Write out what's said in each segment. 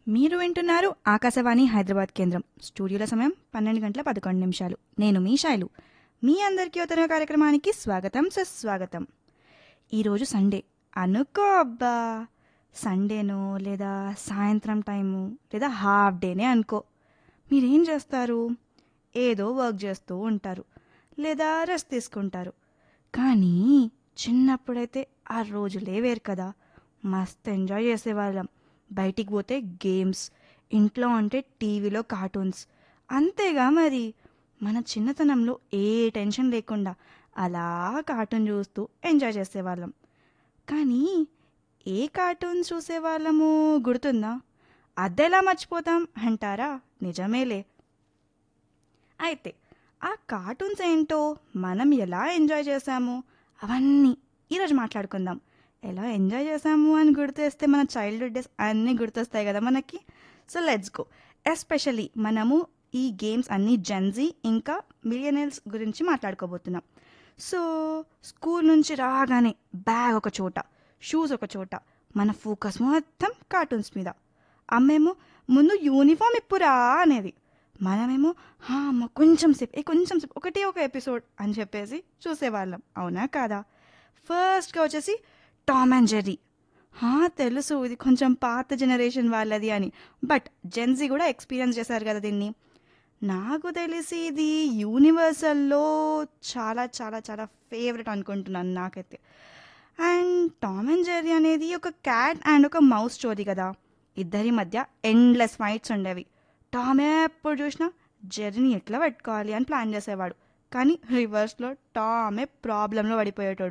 మీరు వింటున్నారు ఆకాశవాణి హైదరాబాద్ కేంద్రం స్టూడియోల సమయం పన్నెండు గంటల పదకొండు నిమిషాలు నేను మీ శైలు మీ అందరికీ ఉత్తర కార్యక్రమానికి స్వాగతం సుస్వాగతం ఈరోజు సండే అనుకో అబ్బా సండేనో లేదా సాయంత్రం టైము లేదా హాఫ్ డేనే అనుకో మీరేం చేస్తారు ఏదో వర్క్ చేస్తూ ఉంటారు లేదా రెస్ట్ తీసుకుంటారు కానీ చిన్నప్పుడైతే ఆ రోజులే వేరు కదా మస్త్ ఎంజాయ్ చేసేవాళ్ళం బయటికి పోతే గేమ్స్ ఇంట్లో ఉంటే టీవీలో కార్టూన్స్ అంతేగా మరి మన చిన్నతనంలో ఏ టెన్షన్ లేకుండా అలా కార్టూన్ చూస్తూ ఎంజాయ్ చేసేవాళ్ళం కానీ ఏ కార్టూన్ చూసేవాళ్ళము గుర్తుందా అదెలా మర్చిపోతాం అంటారా నిజమేలే అయితే ఆ కార్టూన్స్ ఏంటో మనం ఎలా ఎంజాయ్ చేసాము అవన్నీ ఈరోజు మాట్లాడుకుందాం ఎలా ఎంజాయ్ చేసాము అని గుర్తొస్తే మన చైల్డ్హుడ్ డేస్ అన్నీ గుర్తొస్తాయి కదా మనకి సో లెట్స్ గో ఎస్పెషలీ మనము ఈ గేమ్స్ అన్నీ జెన్జీ ఇంకా మిలియనల్స్ గురించి మాట్లాడుకోబోతున్నాం సో స్కూల్ నుంచి రాగానే బ్యాగ్ ఒక చోట షూస్ ఒక చోట మన ఫోకస్ మొత్తం కార్టూన్స్ మీద అమ్మేమో ముందు యూనిఫామ్ ఇప్పురా అనేది మనమేమో "హా, అమ్మ కొంచెం సేపు ఏ కొంచెం సేపు ఒకటే ఒక ఎపిసోడ్ అని చెప్పేసి చూసేవాళ్ళం అవునా కాదా ఫస్ట్గా వచ్చేసి టామ్ అండ్ జెర్రీ హా, తెలుసు ఇది కొంచెం పాత జనరేషన్ వాళ్ళది అని బట్ జెన్జీ కూడా ఎక్స్పీరియన్స్ చేశారు కదా దీన్ని నాకు తెలిసి ఇది యూనివర్సల్లో చాలా చాలా చాలా ఫేవరెట్ అనుకుంటున్నాను నాకైతే అండ్ టామ్ అండ్ జెర్రీ అనేది ఒక క్యాట్ అండ్ ఒక మౌస్ స్టోరీ కదా ఇద్దరి మధ్య ఎండ్లెస్ ఫైట్స్ ఉండేవి టామ్ ఎప్పుడు చూసినా జెర్రీని ఎట్లా పెట్టుకోవాలి అని ప్లాన్ చేసేవాడు కానీ రివర్స్లో టామే ప్రాబ్లంలో పడిపోయేటోడు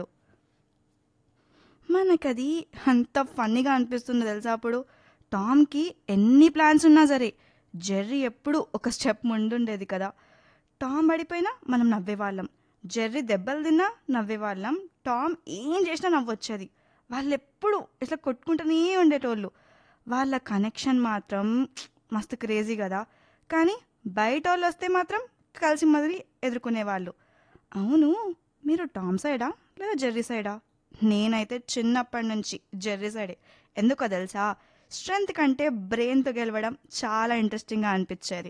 మనకది అంత ఫన్నీగా అనిపిస్తుంది తెలుసా అప్పుడు టామ్కి ఎన్ని ప్లాన్స్ ఉన్నా సరే జెర్రీ ఎప్పుడు ఒక స్టెప్ ముందుండేది కదా టామ్ పడిపోయినా మనం నవ్వేవాళ్ళం జెర్రీ దెబ్బలు తిన్నా నవ్వేవాళ్ళం టామ్ ఏం చేసినా నవ్వొచ్చేది వాళ్ళు ఎప్పుడు ఇట్లా కొట్టుకుంటూనే ఉండేటోళ్ళు వాళ్ళ కనెక్షన్ మాత్రం మస్తు క్రేజీ కదా కానీ బయట వాళ్ళు వస్తే మాత్రం కలిసి మొదలి ఎదుర్కొనేవాళ్ళు అవును మీరు టామ్ సైడా లేదా జెర్రీ సైడా నేనైతే చిన్నప్పటి నుంచి జెర్రీ సైడే ఎందుకో తెలుసా స్ట్రెంగ్త్ కంటే బ్రెయిన్తో గెలవడం చాలా ఇంట్రెస్టింగ్గా అనిపించేది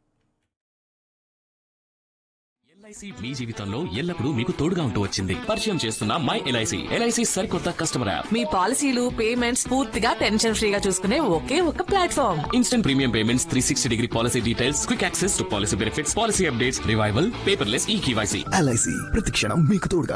ఎల్ఐసి మీ జీవితంలో ఎల్లప్పుడూ మీకు తోడుగా ఉంటూ వచ్చింది పరిచయం చేస్తున్న మై ఎల్ఐసి ఎల్ఐసి సరికొత్త కస్టమర్ యాప్ మీ పాలసీలు పేమెంట్స్ పూర్తిగా టెన్షన్ ఫ్రీగా చూసుకునే ఒకే ఒక platform instant premium payments three sixty degree policy details quick access to policy benefits policy updates revival paperless e KYC LIC ప్రతిక్షణం మీకు తోడుగా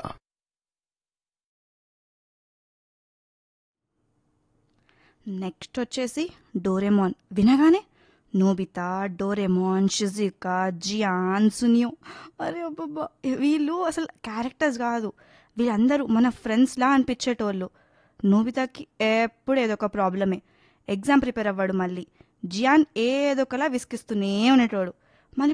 నెక్స్ట్ వచ్చేసి డోరెమోన్ వినగానే Nobita Doraemon Shizuka Gian Suneo అరే అబ్బబ్బా వీళ్ళు అసలు క్యారెక్టర్స్ కాదు వీళ్ళందరూ మన ఫ్రెండ్స్లా అనిపించేటోళ్ళు నోబితాకి ఎప్పుడు ఏదో ఒక ప్రాబ్లమే ఎగ్జామ్ ప్రిపేర్ అవ్వడు మళ్ళీ జియాన్ ఏదో ఒకలా విసిగిస్తూనే ఉండేటోడు